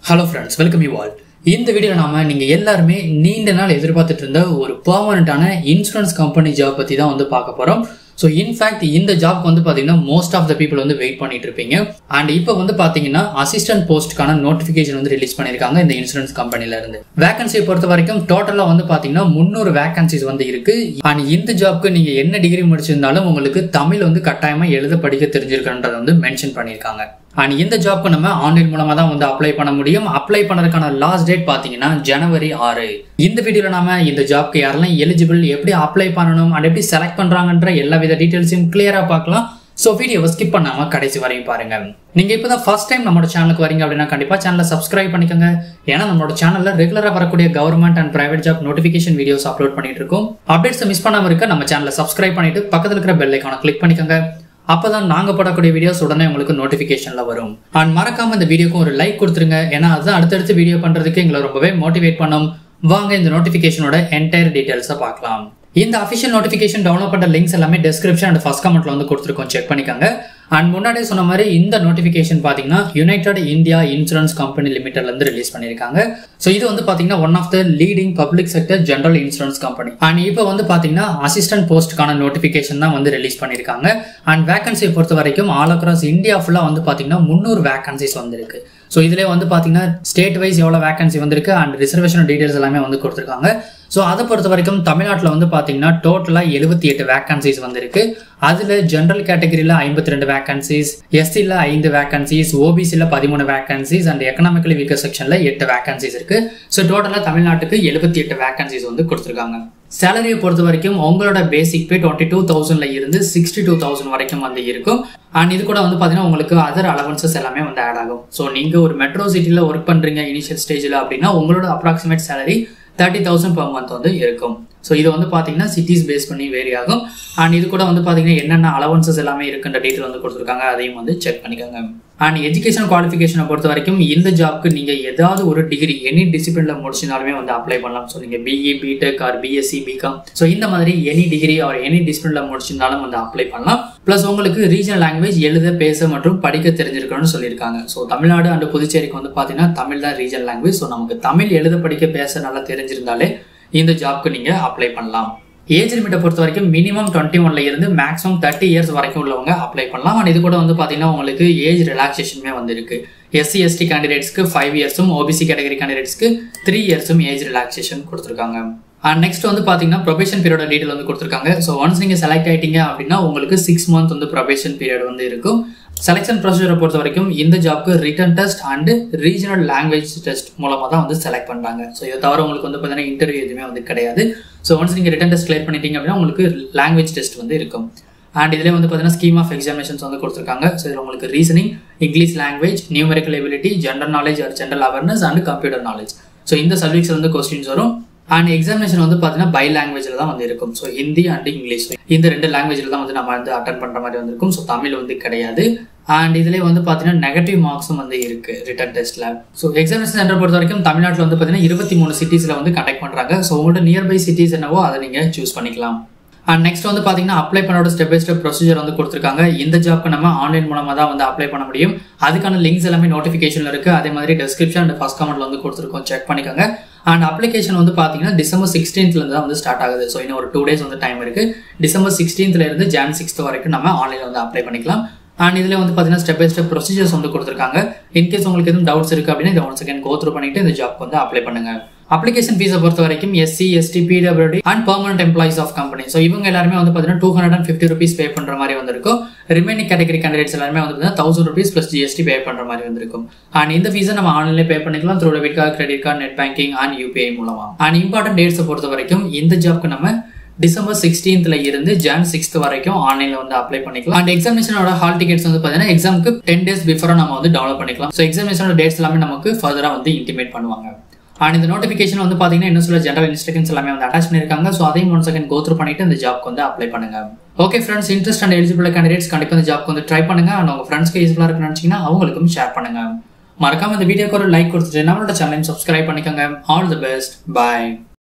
hello friends welcome you all இந்த வீடியோவில் நாம நீங்க எல்லாருமே நீண்ட நாள் எதிர்பார்த்துட்டு இருந்த ஒரு பெர்மனண்டான இன்சூரன்ஸ் கம்பெனி ஜாப் பத்தி தான் வந்து பார்க்க போறோம் ஸோ இன்ஃபேக்ட் இந்த ஜாப்க்கு வந்து பார்த்தீங்கன்னா மோஸ்ட் ஆஃப் த பீப்புள் வந்து வெயிட் பண்ணிட்டு இருப்பீங்க அண்ட் இப்போ வந்து பார்த்தீங்கன்னா அசிஸ்டன்ட் போஸ்ட்க்கான நோட்டிஃபிகேஷன் வந்து ரிலீஸ் பண்ணியிருக்காங்க இந்த இன்சூரன்ஸ் கம்பெனில இருந்து வேகன்சியை பொறுத்த வரைக்கும் டோட்டலாக வந்து பார்த்தீங்கன்னா முந்நூறு வேகன்சிஸ் வந்து இருக்கு அண்ட் இந்த ஜாப்க்கு நீங்க என்ன டிகிரி முடிச்சிருந்தாலும் உங்களுக்கு தமிழ் வந்து கட்டாயமா எழுத படிக்க தெரிஞ்சிருக்கன்றதை வந்து மென்ஷன் பண்ணியிருக்காங்க அண்ட் இந்த ஜாப்க்கு நம்ம ஆன்லைன் மூலமா தான் வந்து அப்ளை பண்ண முடியும் அப்ளை பண்ணதுக்கான லாஸ்ட் டேட் பாத்தீங்கன்னா ஜனவரி ஆறு இந்த வீடியோல நாம இந்த ஜாப்க்கு யாரெல்லாம் எலிஜிபிள் எப்படி அப்ளை பண்ணணும் அண்ட் எப்படி செலக்ட் பண்றாங்கன்ற எல்லா வித டீடைல்ஸையும் கிளியரா பார்க்கலாம் ஸோ வீடியோவை ஸ்கிப் பண்ணாம கடைசி வரையும் பாருங்க நீங்க இப்பதான் ஃபர்ஸ்ட் டைம் நம்மளோட சேனலுக்கு வரீங்க அப்படின்னா கண்டிப்பா சேனலை சப்ஸ்கிரைப் பண்ணிக்கோங்க ஏன்னா நம்மளோட சேனல்ல ரெகுலரா வரக்கூடிய government and private job notification videos upload பண்ணிட்டு இருக்கோம் அப்டேட்ஸ் மிஸ் பண்ணாம இருக்க நம்ம சேனலை சப்ஸ்கிரைப் பண்ணிட்டு பக்கத்துல இருக்கிற பெல் ஐக்கான கிளிக் பண்ணிக்கோங்க அப்பதான் நாங்க போடக்கூடிய வீடியோஸ் உடனே உங்களுக்கு நோட்டிபிகேஷன்ல வரும் அண்ட் மறக்காம இந்த வீடியோக்கு ஒரு லைக் கொடுத்துருங்க ஏன்னா அதுதான் அடுத்தடுத்து வீடியோ பண்றதுக்கு எங்களை ரொம்பவே மோட்டிவேட் பண்ணும் வாங்க இந்த நோட்டிபிகேஷனோட என்டையர் டீடைல்ஸை பார்க்கலாம் இந்த அஃபிஷியல் நோட்டிஃபிகேஷன் டவுன்லோட் பண்ண லிங்க்ஸ் எல்லாமே டிஸ்கிரிப்ஷன் அண்ட் ஃபர்ஸ்ட் கமெண்ட்ல வந்து கொடுத்துருக்கோம் செக் பண்ணிக்கோங்க அண்ட் முன்னாடியே சொன்ன மாதிரி இந்த நோட்டிஃபிகேஷன் பார்த்தீங்கன்னா யுனைடெட் இந்தியா இன்சூரன்ஸ் கம்பெனி லிமிடெட்ல இருந்து ரிலீஸ் பண்ணியிருக்காங்க ஸோ இது வந்து பார்த்தீங்கன்னா one of the leading public sector general insurance company and இப்போ வந்து பார்த்தீங்கன்னா அசிஸ்டன்ட் போஸ்ட்டுக்கான நோட்டிஃபிகேஷன் தான் வந்து ரிலீஸ் பண்ணியிருக்காங்க அண்ட் வேகன்சியை பொறுத்த வரைக்கும் ஆல் அக்ராஸ் இந்தியா ஃபுல்லாக வந்து பார்த்தீங்கன்னா முந்நூறு வேகன்சிஸ் வந்திருக்கு ஸோ இதுல வந்து பார்த்தீங்கன்னா ஸ்டேட் வைஸ் எவ்வளோ வேகன்சி வந்திருக்கு அண்ட் ரிசர்வேஷன் டீடைல்ஸ் எல்லாமே வந்து கொடுத்துருக்காங்க ஸோ அதை பொறுத்த வரைக்கும் தமிழ்நாட்டில் வந்து பார்த்தீங்கன்னா டோட்டலாக எழுபத்தி எட்டு வேகன்சிஸ் வந்திருக்கு அதில் ஜென்ரல் கேட்டகரியில் ஐம்பத்தி ரெண்டு வேகன்சிஸ் எஸ்சியில் ஐந்து வேகன்சிஸ் ஓபிசியில் பதிமூணு வேகன்சிஸ் அண்ட் எக்கனாமிக்கலி வீக்கர் செக்ஷனில் எட்டு வேகன்சிஸ் இருக்கு ஸோ டோட்டலாக தமிழ்நாட்டுக்கு எழுபத்தி எட்டு வேகன்சிஸ் வந்து கொடுத்துருக்காங்க சேலரியை பொறுத்த வரைக்கும் உங்களோட பேசிக் பே டுவெண்ட்டி டூ தௌசண்ட்ல இருந்து சிக்ஸ்டி டூ தௌசண்ட் வரைக்கும் வந்து இருக்கும் அண்ட் இது கூட வந்து பார்த்தீங்கன்னா உங்களுக்கு அதர் அலவன்சஸ் எல்லாமே வந்து ஆட் ஆகும் ஸோ நீங்கள் ஒரு மெட்ரோ சிட்டியில் ஒர்க் பண்ணுறீங்க இனிஷியல் ஸ்டேஜில் அப்படின்னா உங்களோட approximate salary thirty thousand per month வந்து இருக்கும் ஸோ இது வந்து பார்த்தீங்கன்னா சிட்டிஸ் பேஸ் பண்ணி வேரி ஆகும் அண்ட் இது கூட வந்து பார்த்தீங்கன்னா என்னென்ன அலவன்சஸ் எல்லாமே இருக்குன்ற டீட்டெயில் வந்து கொடுத்துருக்காங்க அதையும் வந்து செக் பண்ணிக்கோங்க அண்ட் எஜுகேஷன் குவாலிஃபிகேஷனை பொறுத்த வரைக்கும் இந்த ஜாப்க்கு நீங்கள் ஏதாவது ஒரு டிகிரி எனி டிசிப்ளினில் முடிச்சிருந்தாலுமே வந்து அப்ளை பண்ணலாம் ஸோ நீங்கள் BE BTech or BSc BCom so இந்த மாதிரி எனி டிகிரி ஆர் எனி டிசிப்ளினில் முடிச்சிருந்தாலும் வந்து அப்ளை பண்ணலாம் ப்ளஸ் உங்களுக்கு ரீஜனல் லாங்குவேஜ் எழுத பேச மற்றும் படிக்க தெரிஞ்சிருக்கணும்னு சொல்லியிருக்காங்க ஸோ தமிழ்நாடு அண்ட் புதுச்சேரிக்கு வந்து பார்த்தீங்கன்னா தமிழ் தான் ரீஜனல் லாங்குவேஜ் ஸோ நமக்கு தமிழ் எழுத படிக்க பேச நல்லா தெரிஞ்சிருந்தாலே இந்த ஜாப்க்கு நீங்கள் அப்ளை பண்ணலாம் ஏஜ் லிமிட்டை பொறுத்த வரைக்கும் மினிமம் டுவெண்ட்டி ஒன்ல இருந்து மேக்ஸிமம் தேர்ட்டி இயர்ஸ் வரைக்கும் உள்ளவங்க அப்ளை பண்ணலாம் அண்ட் இது கூட வந்து பார்த்தீங்கன்னா உங்களுக்கு ஏஜ் ரிலாக்ஸேஷனுமே வந்திருக்கு எஸ்சி எஸ்டி கேண்டிடேட்ஸ்க்கு ஃபைவ் இயர்ஸும் ஓபிசி கேட்டகரி கேண்டிடேட்ஸ்க்கு த்ரீ இயர்ஸும் ஏஜ் ரிலாக்ஸேஷன் கொடுத்துருக்காங்க அண்ட் நெக்ஸ்ட் வந்து பார்த்தீங்கன்னா ப்ரொபேஷன் பீரியட் டீட்டெயில் வந்து கொடுத்துருக்காங்க ஸோ ஒன்ஸ் நீங்கள் செலக்ட் ஆயிட்டீங்க அப்படின்னா உங்களுக்கு சிக்ஸ் மந்த் வந்து ப்ரொபேஷன் பீரியட் வந்து இருக்கும் செலெக்ஷன் ப்ரொசீஜரை பொறுத்த வரைக்கும் இந்த ஜாப்க்கு written test and regional language test மூலமாக தான் வந்து செலக்ட் பண்ணுறாங்க ஸோ இதை தவிர உங்களுக்கு வந்து பார்த்தீங்கன்னா இன்டர்வியூ எதுவுமே வந்து கிடையாது ஸோ ஒன்ஸ் நீங்கள் ரிட்டன் டெஸ்ட் கிளியர் பண்ணிட்டீங்க அப்படின்னா உங்களுக்கு லாங்குவேஜ் டெஸ்ட் வந்து இருக்கும் அண்ட் இதில் வந்து பார்த்தீங்கன்னா ஸ்கீம் ஆஃப் எக்ஸாமினேஷன்ஸ் வந்து கொடுத்துருக்காங்க ஸோ இதில் உங்களுக்கு reasoning English language numerical ability general knowledge or general awareness and computer knowledge so இந்த சப்ஜெக்ட்ஸ் வந்து கொஸ்டின்ஸ் வரும் அண்ட் எக்ஸாமினேஷன் வந்து பார்த்தீங்கன்னா பை லாங்குவேஜில் தான் வந்து இருக்கும் ஸோ ஹிந்தி அண்ட் இங்கிலீஷ் இந்த ரெண்டு லாங்குவேஜில் தான் வந்து நம்ம வந்து அட்டன் பண்ணுற மாதிரி வந்திருக்கும் ஸோ தமிழ் வந்து கிடையாது அண்ட் இதுலேயே வந்து பார்த்தீங்கன்னா நெகட்டிவ் மார்க்ஸும் வந்து இருக்கு ரிட்டன் டெஸ்ட்டில் ஸோ எக்ஸாமினேஷன் சென்டர் பொறுத்த வரைக்கும் தமிழ்நாட்டில் வந்து பார்த்தீங்கன்னா இருபத்தி மூணு சிட்டிஸில் வந்து கண்டக்ட் பண்ணுறாங்க ஸோ உங்களோட நியர்பை சிட்டிஸ் என்னவோ அதை நீங்கள் சூஸ் பண்ணிக்கலாம் அண்ட் நெக்ஸ்ட் வந்து பார்த்தீங்கன்னா அப்ளை பண்ணோட ஸ்டெப் பை ஸ்டெப் ப்ரொசீஜர் வந்து கொடுத்துருக்காங்க இந்த ஜாப்க்கு நம்ம ஆன்லைன் மூலமாக தான் வந்து அப்ளை பண்ண முடியும் அதுக்கான லிங்க்ஸ் எல்லாமே நோட்டிஃபிகேஷனில் இருக்குது அதே மாதிரி டிஸ்கிரிப்ஷன் அண்ட் ஃபஸ்ட் கமெண்ட்ல வந்து கொடுத்துருக்கோம் செக் பண்ணிக்கோங்க அண்ட் அப்ளிகேஷன் வந்து பார்த்தீங்கன்னா டிசம்பர் சிக்ஸ்டீன்த்லேருந்து தான் வந்து ஸ்டார்ட் ஆகுது ஸோ இன்னும் ஒரு டூ டேஸ் வந்து டைம் இருக்குது டிசம்பர் சிக்ஸ்டீன்த்ல இருந்து ஜான் சிக்ஸ்த் வரைக்கும் நம்ம ஆன்லைனில் வந்து அப்ளை பண்ணிக்கலாம் அண்ட் இதில் வந்து பார்த்தீங்கன்னா ஸ்டெப் பை ஸ்டெப் ப்ரொசீஜர்ஸ் வந்து கொடுத்துருக்காங்க இன்கேஸ் உங்களுக்கு எதுவும் டவுட்ஸ் இருக்குது அப்படின்னா இதை ஒன் செகண்ட் கோ த்ரூ பண்ணிட்டு இந்த ஜாப்க்கு வந்து அப்ளை பண்ணுங்க அப்ளிகேஷன் ஃபீஸை பொறுத்த வரைக்கும் SC ST PWD and permanent employees of company so இவங்க எல்லாருமே வந்து பார்த்தீங்கன்னா two hundred and fifty rupees pay பண்ணுற மாதிரி வந்திருக்கும் ரிமைனிங் கேட்டகரி கேண்டிடேட்ஸ் எல்லாருமே வந்து பார்த்தீங்கன்னா thousand rupees plus GST pay பண்ணுற மாதிரி வந்திருக்கும் அண்ட் இந்த ஃபீஸை நம்ம ஆன்லைன்ல பே பண்ணிக்கலாம் through debit card credit card net banking and UPI மூலமா அண்ட் இம்பார்ட்டன்ட் டேட்ஸை பொறுத்த வரைக்கும் இந்த ஜாப்க்கு நம்ம டிசம்பர் சிக்ஸ்டீன்த்ல இருந்து ஜான் சிக்ஸ்த் வரைக்கும் ஆன்லைன்ல வந்து அப்ளை பண்ணிக்கலாம் அண்ட் எக்ஸாமினேஷனோட ஹால் டிக்கெட்ஸ் வந்து பார்த்தீங்கன்னா எக்ஸாமுக்கு டென் டேஸ் பிஃபோரா நம்ம வந்து டவுன்லோட் பண்ணிக்கலாம் ஸோ எக்ஸாமினேஷனோட டேட்ஸ் எல்லாமே நமக்கு ஃபர்தரா வந்து இன்டிமேட் பண்ணுவாங்க அண்ட் இந்த நோட்டிஃபிகேஷன் வந்து பார்த்தீங்கன்னா இன்னும் சில ஜென்ரல் இன்ஸ்ட்ரக்ஷன்ஸ் எல்லாமே வந்து அட்டாச் பண்ணியிருக்காங்க ஸோ அதையும் ஒன் செகண்ட் கோத்ரூ பண்ணிட்டு இந்த ஜாப்க்கு வந்து அப்ளை பண்ணுங்க okay friends interest and eligible candidates கண்டிப்பாக இந்த ஜாப்க்கு வந்து ட்ரை பண்ணுங்க அண்ட் உங்க ஃப்ரெண்ட்ஸ்க்கு யூஸ்ஃபுல்லாக இருக்குன்னு நினச்சிங்கன்னா அவங்களுக்கும் ஷேர் பண்ணுங்க மறக்காம இந்த வீடியோக்கு ஒரு லைக் கொடுத்துட்டு நம்மளோட சேனலையும் சப்ஸ்கிரைப் பண்ணிக்கோங்க ஆல் தி பெஸ்ட் பாய்